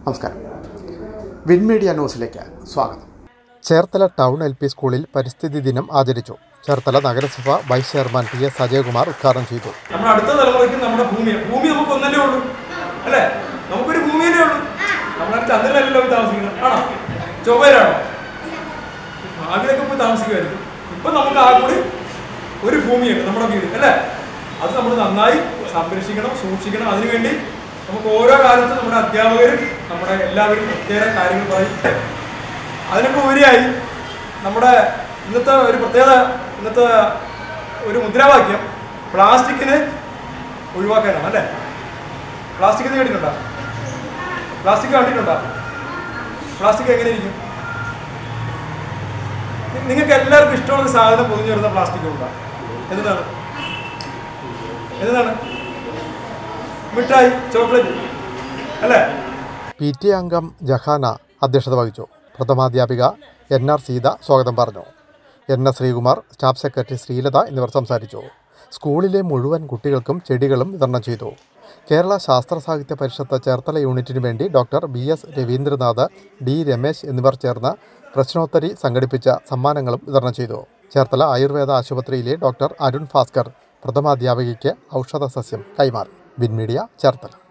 നമസ്കാരം വിൻമീഡിയ ന്യൂസിലേക്ക് സ്വാഗതം ചേർത്തല ടൗൺ എൽ പി സ്കൂളിൽ പരിസ്ഥിതി ദിനം ആചരിച്ചു ചേർത്തല നഗരസഭ vice chairman T S Ajayakumar ഉദ്ഘാടനം ചെയ്തു നമ്മുടെ അടുത്ത തലമുറയ്ക്ക് നമ്മുടെ ഭൂമി ഭൂമി നമുക്ക് ഒന്നല്ലേ ഉള്ളൂ അല്ലേ നമുക്കൊരു ഭൂമിയല്ലേ ഉള്ളൂ നമ്മുടെ ചന്ദ്രനല്ലല്ലോ പോയി താമസിക്കുന്നത് ആണോ ചൊവ്വയിലാണോ ഭാവിയിലൊക്കെ പോയി താമസിക്കുമായിരുന്നു ഇപ്പൊ നമുക്ക് ആ കൂടി ഒരു ഭൂമിയുണ്ട് നമ്മുടെ വീട് അല്ലേ അത് നമ്മൾ നന്നായി സംരക്ഷിക്കണം സൂക്ഷിക്കണം അതിനുവേണ്ടി നമുക്ക് ഓരോ കാലത്തും നമ്മുടെ അധ്യാപകരും നമ്മുടെ എല്ലാവരും പ്രത്യേക കാര്യങ്ങൾ പറയും അതിനൊക്കെ ഉപരിയായി നമ്മുടെ ഇന്നത്തെ ഒരു പ്രത്യേകത ഇന്നത്തെ ഒരു മുദ്രാവാക്യം പ്ലാസ്റ്റിക്കിനെ ഒഴിവാക്കാനാണ് അല്ലേ പ്ലാസ്റ്റിക് എന്ന് കേട്ടിട്ടുണ്ടോ പ്ലാസ്റ്റിക് കണ്ടിട്ടുണ്ടോ പ്ലാസ്റ്റിക് എങ്ങനെ ഇരിക്കും നി- നിങ്ങൾക്ക് എല്ലാവർക്കും ഇഷ്ടമുള്ള ഒരു സാധനം പൊതിഞ്ഞു വരുന്ന പ്ലാസ്റ്റിക് ഉണ്ടോ എന്താണ് എന്താണ് മിഠായി ചോക്ലേറ്റ് അല്ലേ പി ടി എ അംഗം ജഹാന അധ്യക്ഷത വഹിച്ചു പ്രഥമാധ്യാപിക എൻ ആർ സീത സ്വാഗതം പറഞ്ഞു N S Sreekumar staff secretary Sreelatha എന്നിവർ സംസാരിച്ചു സ്കൂളിലെ മുഴുവൻ കുട്ടികൾക്കും ചെടികളും വിതരണം ചെയ്തു കേരള ശാസ്ത്ര സാഹിത്യ പരിഷത്ത് ചേർത്തല യൂണിറ്റിനു വേണ്ടി doctor B S Raveendranath D Ramesh എന്നിവർ ചേർന്ന് പ്രശ്നോത്തരി സംഘടിപ്പിച്ച സമ്മാനങ്ങളും വിതരണം ചെയ്തു ചേർത്തല ആയുർവേദ ആശുപത്രിയിലെ ഡോക്ടർ അരുൺ ഭാസ്കർ പ്രഥമാധ്യാപികയ്ക്ക് ഔഷധ സസ്യം കൈമാറി വിൻമീഡിയ ചേർത്തല